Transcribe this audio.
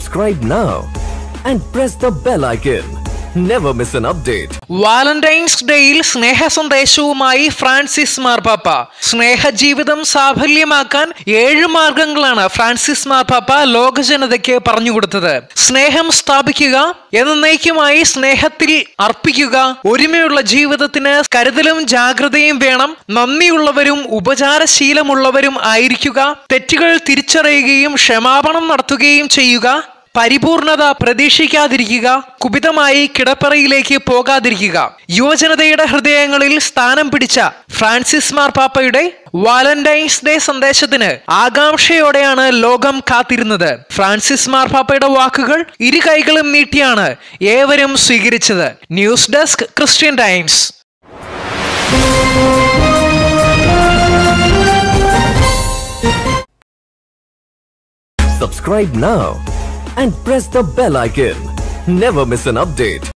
Subscribe now and press the bell icon. Never miss an update. Valentine's ഡേയിൽ സ്നേഹ സന്ദേശവുമായി Francis മാർപ്പാപ്പ സ്നേഹജീവിതം സാഫല്യമാക്കാൻ ഏഴ് മാർഗങ്ങളാണ് ഫ്രാൻസിസ് മാർപ്പാപ്പ ലോക ജനതയ്ക്ക് പറഞ്ഞുകൊടുത്തത് സ്നേഹം സ്ഥാപിക്കുക എന്നേക്കുമായി സ്നേഹത്തിൽ അർപ്പിക്കുക ഒരുമയുള്ള ജീവിതത്തിന് കരുതലും ജാഗ്രതയും വേണം നന്ദിയുള്ളവരും ഉപചാരശീലമുള്ളവരും ആയിരിക്കുക തെറ്റുകൾ തിരിച്ചറിയുകയും ക്ഷമാപണം നടത്തുകയും ചെയ്യുക പരിപൂർണത പ്രതീക്ഷിക്കാതിരിക്കുക കുപിതമായി കിടപ്പറയിലേക്ക് പോകാതിരിക്കുക യുവജനതയുടെ ഹൃദയങ്ങളിൽ സ്ഥാനം പിടിച്ച ഫ്രാൻസിസ് മാർപ്പാപ്പയുടെ വാലന്റൈൻസ് ഡേ സന്ദേശത്തിന് ആകാംക്ഷയോടെയാണ് ലോകം കാത്തിരുന്നത് ഫ്രാൻസിസ് മാർപ്പാപ്പയുടെ വാക്കുകൾ ഇരു കൈകളും നീട്ടിയാണ് ഏവരും സ്വീകരിച്ചത് news desk Christian Times Subscribe now and press the bell icon. Never miss an update.